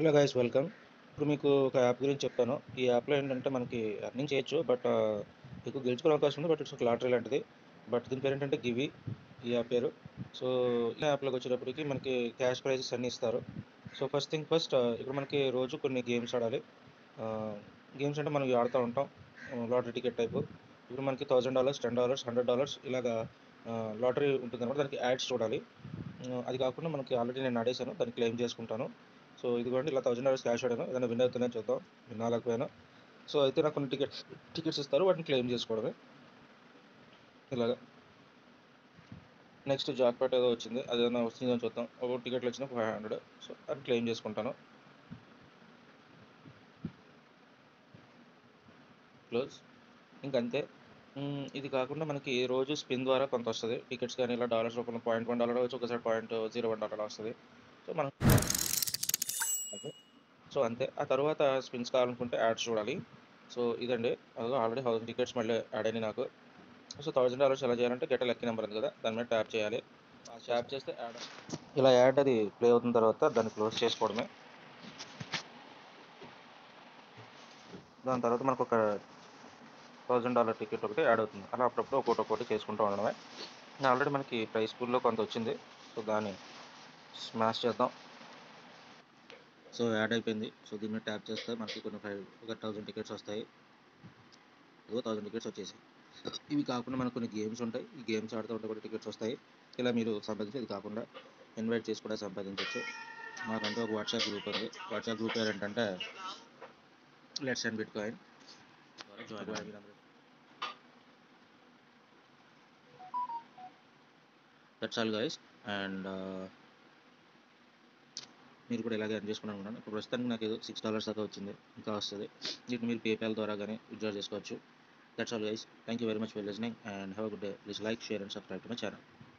hello guys welcome ఇప్పుడు మీకు ఒక యాప్ గురించి చెప్తాను ఈ యాప్లో ఏంటంటే మనకి అర్నింగ్ చేయొచ్చు బట్ ఎక్కువ గెలుచుకునే అవకాశం ఉంది బట్ ఇట్స్ ఒక లాటరీ లాంటిది బట్ దీని పేరు ఏంటంటే గివి ఈ యాప్ పేరు సో ఈ యాప్లోకి వచ్చేటప్పటికి మనకి క్యాష్ ప్రైజెస్ అన్నీ ఇస్తారు సో ఫస్ట్ థింగ్ ఫస్ట్ ఇక్కడ మనకి రోజు కొన్ని గేమ్స్ ఆడాలి గేమ్స్ అంటే మనం ఇవి ఆడుతూ ఉంటాం లాటరీ టికెట్ టైపు ఇప్పుడు మనకి thousand dollars ten dollars hundred dollars ఇలాగా లాటరీ ఉంటుంది అనమాట దానికి యాడ్స్ చూడాలి ఆ, అది కాకుండా మనకి ఆల్రెడీ నేను ఆడేసాను దాన్ని క్లెయిమ్ చేసుకుంటాను సో ఇదిగోండి ఇలా థౌజండ్ డాలర్స్ క్యాష్ ఆడాను ఏదైనా విన్ అవుతుందో చూద్దాం విన్ అవ్వకపోయినా సో అయితే నాకు కొన్ని టికెట్ టికెట్స్ ఇస్తారు వాటిని క్లెయిమ్ చేసుకోవడమే ఇలాగా నెక్స్ట్ జాక్పాట్ ఏదో వచ్చింది అది ఏదైనా వచ్చిందో చూద్దాం ఒక టికెట్లు వచ్చిన ఫైవ్ హండ్రెడ్ సో అది క్లెయిమ్ చేసుకుంటాను క్లోజ్ ఇంకంతే మ్మ్, ఇది కాకుండా మనకి రోజు స్పిన్ ద్వారా కొంత వస్తుంది టికెట్స్ కానీ ఇలా డాలర్స్ రూపంలో పాయింట్ వన్ డాలర్ వచ్చి ఒకసారి పాయింట్ జీరో వన్ డాలర్ వస్తుంది సో మనం ఓకే సో అంతే ఆ తర్వాత స్పిన్స్ కావాలనుకుంటే యాడ్స్ చూడాలి సో ఇదండి అదో ఆల్రెడీ థౌసండ్ టికెట్స్ మళ్ళీ యాడ్ అయినాయి నాకు సో థౌసండ్ డాలర్స్ ఎలా చేయాలంటే గెట్ లక్కీ నెంబర్ ఉంది కదా దాని మీద ట్యాప్ చేయాలి ట్యాప్ చేస్తే యాడ్ ఇలా యాడ్ అది ప్లే అవుతున్న తర్వాత దాన్ని క్లోజ్ చేసుకోవడమే దాని తర్వాత మనకు ఒక థౌజండ్ డాలర్ టికెట్ ఒకటి యాడ్ అవుతుంది అలా అప్పుడప్పుడు ఒక్కొక్కటి ఒక్కొక్కటి చేసుకుంటూ ఉండడమే ఆల్రెడీ మనకి ప్రైస్ పూల్లో కొంత వచ్చింది సో దాన్ని స్మాష్ చేద్దాం సో యాడ్ అయిపోయింది సో దీని మీద ట్యాప్ చేస్తే మనకి కొన్ని ఫైవ్ ఒక థౌజండ్ టికెట్స్ వస్తాయి ఇదిగో థౌజండ్ టికెట్స్ వచ్చేసాయి ఇవి కాకుండా మనకు కొన్ని గేమ్స్ ఉంటాయి ఈ గేమ్స్ ఆడుతూ ఉంటే కూడా టికెట్స్ వస్తాయి ఇలా మీరు సంపాదించి ఇది కాకుండా ఇన్వైట్ చేసి కూడా సంపాదించవచ్చు మాకంటే ఒక వాట్సాప్ గ్రూప్ ఉంది వాట్సాప్ గ్రూప్ పేరు ఏంటంటే let's and bitcoin join that's all guys and మీరు కూడా ఇలాగే ఎర్న్ చేసుకుని అనుకున్నాను ఇప్పుడు ప్రస్తుతానికి నాకు ఏదో సిక్స్ డాలర్స్ దాకా వచ్చింది ఇంకా వస్తుంది వీటిని మీరు పేపాల్ ద్వారా కానీ విత్డ్రా చేసుకోవచ్చు that's all guys thank you very much for listening and have good day please like share and subscribe to my channel